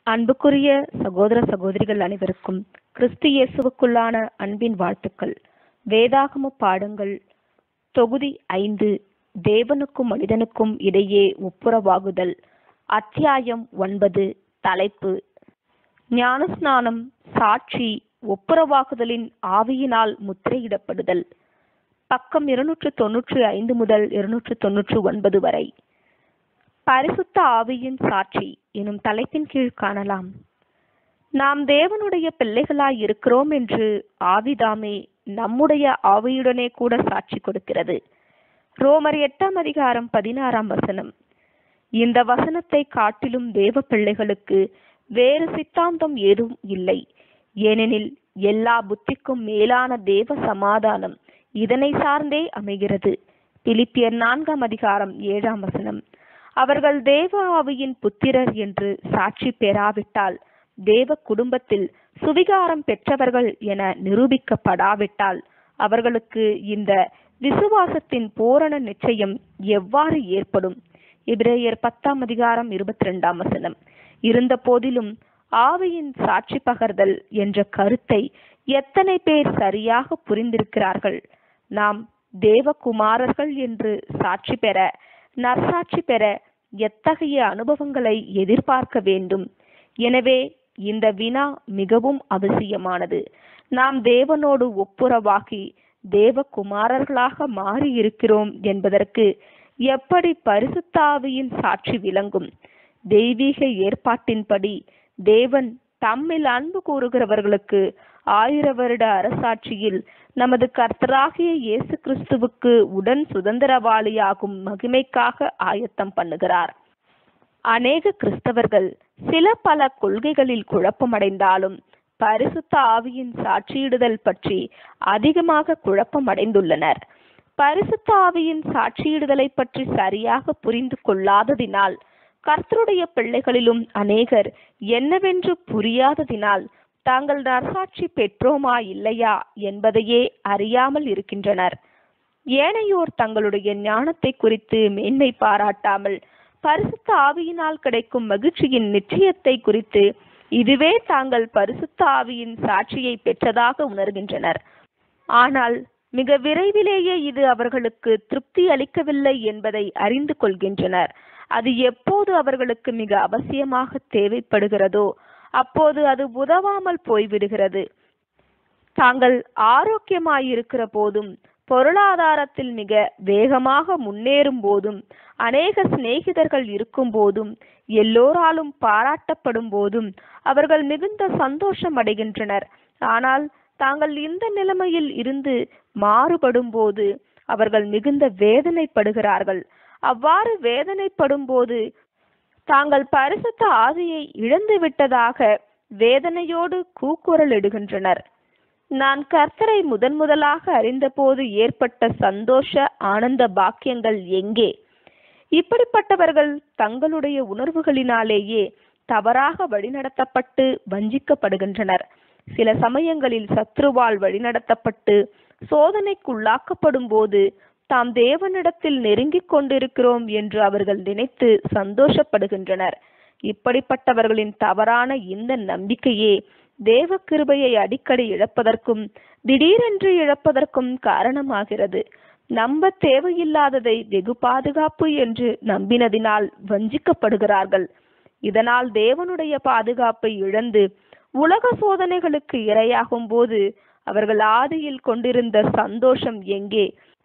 அன்புக்குரிய சகோதர சகோதரிகள் அனைவருக்கும் கிறிஸ்து இயேசுவுக்குள்ளான அன்பின் வாழ்த்துக்கள் வேதாகம பாடங்கள் தொகுதி ஐந்து தேவனுக்கும் மனிதனுக்கும் இடையே ஒப்புரவாகுதல் அத்தியாயம் ஒன்பது தலைப்பு ஞானஸ்நானம் சாட்சி ஒப்புரவாகுதலின் ஆவியினால் முத்திரையிடப்படுதல் பக்கம் இருநூற்று தொன்னூற்று ஐந்து முதல் இருநூற்று தொன்னூற்று ஒன்பது வரை பரிசுத்த ஆவியின் சாட்சி எனும் தலைப்பின் கீழ் காணலாம் நாம் தேவனுடைய பிள்ளைகளாய் இருக்கிறோம் என்று ஆவிதாமே நம்முடைய ஆவியுடனே கூட சாட்சி கொடுக்கிறது ரோமர் எட்டாம் அதிகாரம் பதினாறாம் வசனம் இந்த வசனத்தை காட்டிலும் தேவ பிள்ளைகளுக்கு வேறு சித்தாந்தம் ஏதும் இல்லை ஏனெனில் எல்லா புத்திக்கும் மேலான தேவ சமாதானம் இதனை சார்ந்தே அமைகிறது பிலிப்பியர் நான்காம் அதிகாரம் ஏழாம் வசனம் அவர்கள் தேவ ஆவியின் புத்திரர் என்று சாட்சி பெறாவிட்டால் தேவ குடும்பத்தில் சுவிகாரம் பெற்றவர்கள் என நிரூபிக்கப்படாவிட்டால் அவர்களுக்கு இந்த விசுவாசத்தின் பூரண நிச்சயம் எவ்வாறு ஏற்படும் இப்ரேயர் பத்தாம் அதிகாரம் இருபத்தி ரெண்டாம் வசனம் இருந்த போதிலும் ஆவியின் சாட்சி பகர்தல் என்ற கருத்தை எத்தனை பேர் சரியாக புரிந்திருக்கிறார்கள் நாம் தேவகுமாரர்கள் என்று சாட்சி பெற நற்சாட்சி பெற எத்தகைய அனுபவங்களை எதிர்பார்க்க வேண்டும் எனவே இந்த வினா மிகவும் அவசியமானது நாம் தேவனோடு ஒப்புரவாகி தேவகுமாரர்களாக மாறி இருக்கிறோம் என்பதற்கு எப்படி பரிசுத்தாவியின் சாட்சி விளங்கும் தெய்வீக ஏற்பாட்டின்படி தேவன் தம்மில் அன்பு கூறுகிறவர்களுக்கு ஆயிர வருட அரசாட்சியில் நமது கர்த்தராகிய இயேசு கிறிஸ்துவுக்கு உடன் சுதந்திரவாளியாகும் மகிமைக்காக ஆயத்தம் பண்ணுகிறார் அநேக கிறிஸ்தவர்கள் சில பல கொள்கைகளில் குழப்பமடைந்தாலும் பரிசுத்த ஆவியின் சாட்சியிடுதல் பற்றி அதிகமாக குழப்பமடைந்துள்ளனர் பரிசுத்த ஆவியின் சாட்சியிடுதலை பற்றி சரியாக புரிந்து கொள்ளாததினால் கர்த்தருடைய பிள்ளைகளிலும் அநேகர் என்னவென்று புரியாததினால் தாங்கள் நற்சாட்சி பெற்றோமா இல்லையா என்பதையே அறியாமல் இருக்கின்றனர் ஏனையோர் தங்களுடைய ஞானத்தை குறித்து மேன்மை பாராட்டாமல் பரிசுத்த ஆவியினால் கிடைக்கும் மகிழ்ச்சியின் நிச்சயத்தை குறித்து இதுவே தாங்கள் பரிசுத்த ஆவியின் சாட்சியை பெற்றதாக உணர்கின்றனர் ஆனால் மிக விரைவிலேயே இது அவர்களுக்கு திருப்தி அளிக்கவில்லை என்பதை அறிந்து கொள்கின்றனர் அது எப்போது அவர்களுக்கு மிக அவசியமாக தேவைப்படுகிறதோ அப்போது அது உதவாமல் போய்விடுகிறது தாங்கள் ஆரோக்கியமாயிருக்கிற போதும் பொருளாதாரத்தில் மிக வேகமாக முன்னேறும் போதும் அநேக சிநேகிதர்கள் இருக்கும் போதும் எல்லோராலும் பாராட்டப்படும் போதும் அவர்கள் மிகுந்த சந்தோஷம் அடைகின்றனர் ஆனால் தாங்கள் இந்த நிலைமையில் இருந்து மாறுபடும் போது அவர்கள் மிகுந்த வேதனைப்படுகிறார்கள் அவ்வாறு வேதனைப்படும் போது தாங்கள் பரிசுத்த ஆவியை இழந்து விட்டதாக வேதனையோடு கூக்குரல் இடுகின்றனர் நான் கர்த்தரை முதன் முதலாக அறிந்தபோது ஏற்பட்ட சந்தோஷ ஆனந்த பாக்கியங்கள் எங்கே இப்படிப்பட்டவர்கள் தங்களுடைய உணர்வுகளினாலேயே தவறாக வழிநடத்தப்பட்டு வஞ்சிக்கப்படுகின்றனர் சில சமயங்களில் சத்ருவால் வழிநடத்தப்பட்டு சோதனைக்குள்ளாக்கப்படும் போது தாம் தேவனிடத்தில் நெருங்கிக் கொண்டிருக்கிறோம் என்று அவர்கள் நினைத்து சந்தோஷப்படுகின்றனர் இப்படிப்பட்டவர்களின் தவறான இந்த நம்பிக்கையே தேவ கிருபையை அடிக்கடி இழப்பதற்கும் திடீரென்று இழப்பதற்கும் காரணமாகிறது நம்ப தேவையில்லாததை வெகு பாதுகாப்பு என்று நம்பினதினால் வஞ்சிக்கப்படுகிறார்கள் இதனால் தேவனுடைய பாதுகாப்பை இழந்து உலக சோதனைகளுக்கு இரையாகும் போது அவர்கள் ஆதியில் கொண்டிருந்த சந்தோஷம் எங்கே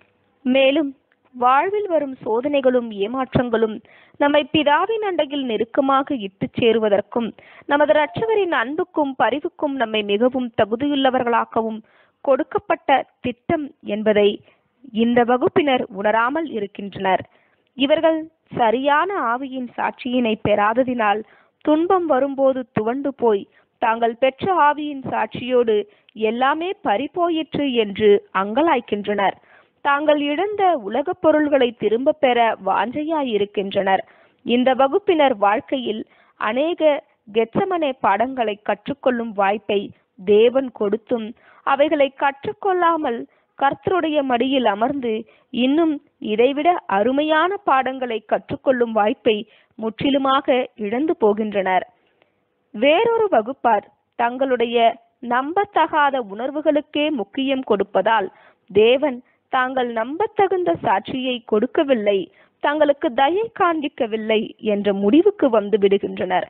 மேலும் வாழ்வில் வரும் சோதனைகளும் ஏமாற்றங்களும் நம்மை பிதாவின் அண்டையில் நெருக்கமாக இட்டுச் சேருவதற்கும் நமது இரட்சகரின் அன்புக்கும் பரிவுக்கும் நம்மை மிகவும் தகுதியுள்ளவர்களாக்கவும் கொடுக்கப்பட்ட திட்டம் என்பதை இந்த வகுப்பினர் உணராமல் இருக்கின்றனர் இவர்கள் சரியான ஆவியின் சாட்சியினை பெறாததினால் துன்பம் வரும்போது துவண்டு போய் தாங்கள் பெற்ற ஆவியின் சாட்சியோடு எல்லாமே பறிபோயிற்று என்று அங்கலாய்க்கின்றனர் தாங்கள் இழந்த உலகப் பொருள்களை திரும்ப பெற வாஞ்சையாயிருக்கின்றனர் இந்த வகுப்பினர் வாழ்க்கையில் அநேக கெச்சமனே பாடங்களை கற்றுக்கொள்ளும் வாய்ப்பை தேவன் கொடுத்தும் அவைகளை கற்றுக்கொள்ளாமல் கர்த்தருடைய மடியில் அமர்ந்து இன்னும் இதைவிட அருமையான பாடங்களை கற்றுக்கொள்ளும் வாய்ப்பை முற்றிலுமாக இழந்து போகின்றனர் வேறொரு வகுப்பார் தங்களுடைய நம்பத்தகாத உணர்வுகளுக்கே முக்கியம் கொடுப்பதால் தேவன் தாங்கள் நம்பத்தகுந்த சாட்சியை கொடுக்கவில்லை தங்களுக்கு தயை காண்பிக்கவில்லை என்ற முடிவுக்கு வந்து விடுகின்றனர்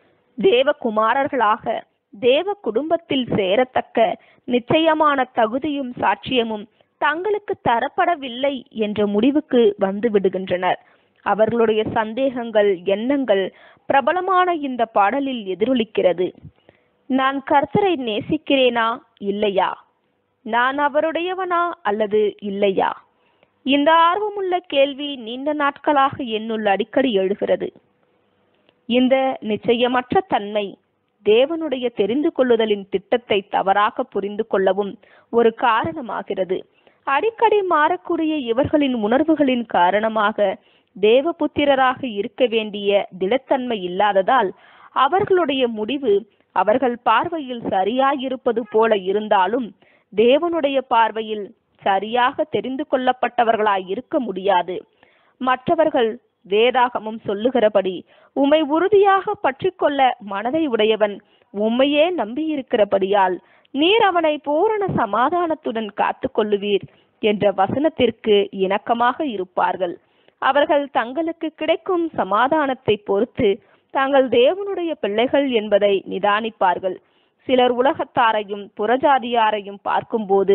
தேவகுமாரர்களாக தேவ குடும்பத்தில் சேரத்தக்க நிச்சயமான தகுதியும் சாட்சியமும் தங்களுக்கு தரப்படவில்லை என்ற முடிவுக்கு வந்து விடுகின்றனர் அவர்களுடைய சந்தேகங்கள் எண்ணங்கள் பிரபலமான இந்த பாடலில் எதிரொலிக்கிறது நான் கர்த்தரை நேசிக்கிறேனா இல்லையா நான் அவருடையவனா அல்லது இல்லையா இந்த ஆர்வமுள்ள கேள்வி நீண்ட நாட்களாக என்னுள் அடிக்கடி எழுகிறது இந்த நிச்சயமற்ற தன்மை தேவனுடைய தெரிந்து கொள்ளுதலின் திட்டத்தை தவறாக புரிந்து கொள்ளவும் ஒரு காரணமாகிறது அடிக்கடி மாறக்கூடிய இவர்களின் உணர்வுகளின் காரணமாக தேவபுத்திரராக இருக்க வேண்டிய திடத்தன்மை இல்லாததால் அவர்களுடைய முடிவு அவர்கள் பார்வையில் சரியாயிருப்பது போல இருந்தாலும் தேவனுடைய பார்வையில் சரியாக தெரிந்து கொள்ளப்பட்டவர்களாய் இருக்க முடியாது மற்றவர்கள் வேதாகமும் சொல்லுகிறபடி உம்மை உறுதியாக பற்றிக்கொள்ள மனதை உடையவன் உம்மையே நம்பியிருக்கிறபடியால் நீர் அவனை பூரண சமாதானத்துடன் காத்து கொள்ளுவீர் என்ற வசனத்திற்கு இணக்கமாக இருப்பார்கள் அவர்கள் தங்களுக்கு கிடைக்கும் சமாதானத்தை பொறுத்து தாங்கள் தேவனுடைய பிள்ளைகள் என்பதை நிதானிப்பார்கள் சிலர் உலகத்தாரையும் புறஜாதியாரையும் பார்க்கும்போது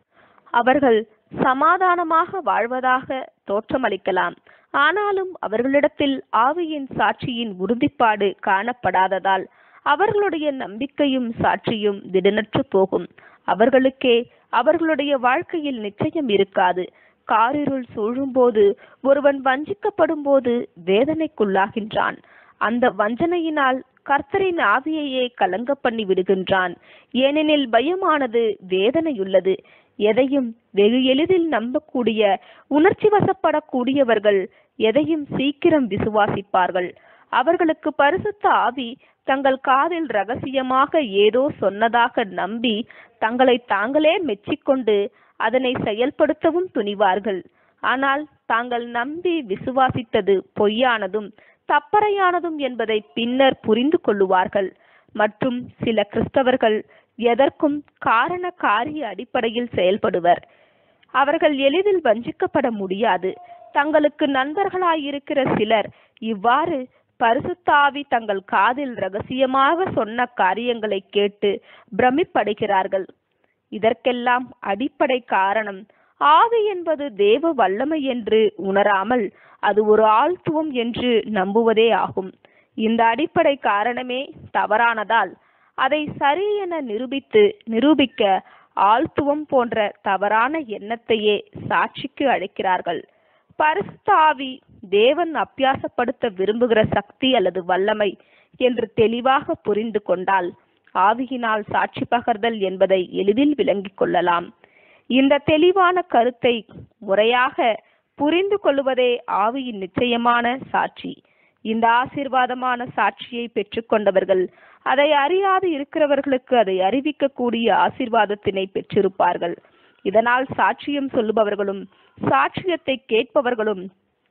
அவர்கள் சமாதானமாக வாழ்வதாக தோற்றமளிக்கலாம் ஆனாலும் அவர்களிடத்தில் ஆவியின் சாட்சியின் உறுதிப்பாடு காணப்படாததால் அவர்களுடைய நம்பிக்கையும் சாட்சியும் திடனற்று போகும் அவர்களுக்கே அவர்களுடைய வாழ்க்கையில் நிச்சயம் இருக்காது காரிருள் சூழும்போது ஒருவன் வஞ்சிக்கப்படும் போது வேதனைக்குள்ளாகின்றான் அந்த வஞ்சனையினால் கர்த்தரின் ஆவியையே கலங்க பண்ணி விடுகின்றான் ஏனெனில் பயமானது வேதனையுள்ளது எதையும் வெகு எளிதில் நம்பக்கூடிய உணர்ச்சி வசப்படக்கூடியவர்கள் எதையும் சீக்கிரம் விசுவாசிப்பார்கள் அவர்களுக்கு பரிசுத்த ஆவி தங்கள் காதில் ரகசியமாக ஏதோ சொன்னதாக நம்பி தங்களை தாங்களே மெச்சிக்கொண்டு அதனை செயல்படுத்தவும் துணிவார்கள் ஆனால் தாங்கள் நம்பி விசுவாசித்தது பொய்யானதும் தப்பறையானதும் என்பதை பின்னர் புரிந்து கொள்ளுவார்கள் மற்றும் சில கிறிஸ்தவர்கள் எதற்கும் காரண காரிய அடிப்படையில் செயல்படுவர் அவர்கள் எளிதில் வஞ்சிக்கப்பட முடியாது தங்களுக்கு நண்பர்களாயிருக்கிற சிலர் இவ்வாறு பரிசுத்தாவி தங்கள் காதில் ரகசியமாக சொன்ன காரியங்களை கேட்டு பிரமிப்படைகிறார்கள் இதற்கெல்லாம் அடிப்படை காரணம் ஆவி என்பது தேவ வல்லமை என்று உணராமல் அது ஒரு ஆழ்த்துவம் என்று நம்புவதே ஆகும் இந்த அடிப்படை காரணமே தவறானதால் அதை சரி என நிரூபித்து நிரூபிக்க ஆழ்த்துவம் போன்ற தவறான எண்ணத்தையே சாட்சிக்கு அழைக்கிறார்கள் பரிசுத்த ஆவி தேவன் அப்பியாசப்படுத்த விரும்புகிற சக்தி அல்லது வல்லமை என்று தெளிவாக புரிந்து கொண்டால் ஆவியினால் சாட்சி பகர்தல் என்பதை எளிதில் விளங்கிக் கொள்ளலாம் இந்த தெளிவான கருத்தை முறையாக புரிந்து கொள்வதே ஆவியின் நிச்சயமான சாட்சி இந்த ஆசீர்வாதமான சாட்சியை பெற்றுக்கொண்டவர்கள் அதை அறியாது இருக்கிறவர்களுக்கு அதை அறிவிக்கக்கூடிய ஆசீர்வாதத்தினை பெற்றிருப்பார்கள் இதனால் சாட்சியம் சொல்லுபவர்களும் சாட்சியத்தை கேட்பவர்களும்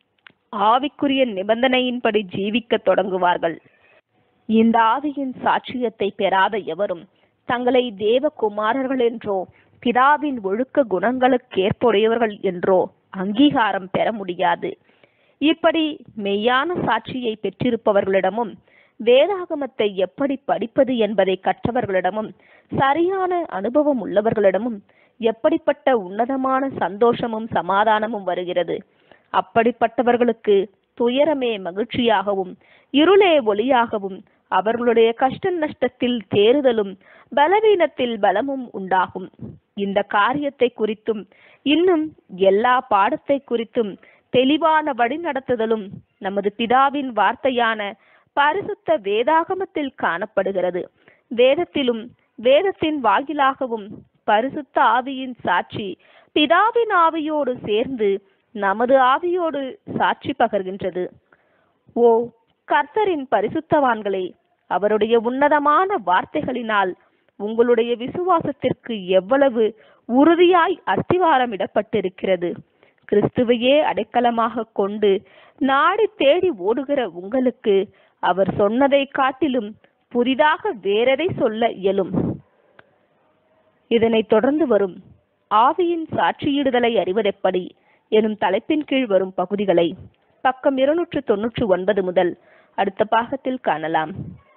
ஆவிக்குரிய நிபந்தனையின்படி ஜீவிக்க தொடங்குவார்கள் இந்த ஆவியின் சாட்சியத்தை பெறாத எவரும் தங்களை தேவ குமாரர்கள் என்றோ பிதாவின் ஒழுக்க குணங்களுக்கேற்புடையவர்கள் என்றோ அங்கீகாரம் பெற முடியாது இப்படி மெய்யான சாட்சியை பெற்றிருப்பவர்களிடமும் வேதாகமத்தை எப்படி படிப்பது என்பதை கற்றவர்களிடமும் சரியான அனுபவம் உள்ளவர்களிடமும் எப்படிப்பட்ட உன்னதமான சந்தோஷமும் சமாதானமும் வருகிறது அப்படிப்பட்டவர்களுக்கு துயரமே மகிழ்ச்சியாகவும் இருளே ஒளியாகவும் அவர்களுடைய கஷ்ட நஷ்டத்தில் தேறுதலும் பலவீனத்தில் பலமும் உண்டாகும் இந்த காரியத்தை குறித்தும் இன்னும் எல்லா பாடத்தை குறித்தும் தெளிவான வழிநடத்துதலும் நமது பிதாவின் வார்த்தையான பரிசுத்த வேதாகமத்தில் காணப்படுகிறது வேதத்திலும் வேதத்தின் வாயிலாகவும் பரிசுத்த ஆவியின் சாட்சி பிதாவின் ஆவியோடு சேர்ந்து நமது ஆவியோடு சாட்சி பகர்கின்றது ஓ கர்த்தரின் பரிசுத்தவான்களே அவருடைய உன்னதமான வார்த்தைகளினால் உங்களுடைய விசுவாசத்திற்கு எவ்வளவு உறுதியாய் அஸ்திவாரமிடப்பட்டிருக்கிறது கிறிஸ்துவையே அடைக்கலமாக கொண்டு நாடி தேடி ஓடுகிற உங்களுக்கு அவர் சொன்னதை காட்டிலும் புதிதாக வேறெதை சொல்ல இயலும் இதனைத் தொடர்ந்து வரும் ஆவியின் சாட்சியிடுதலை அறிவதெப்படி எனும் தலைப்பின் கீழ் வரும் பகுதிகளை பக்கம் இருநூற்று தொன்னூற்று ஒன்பது முதல் அடுத்த பாகத்தில் காணலாம்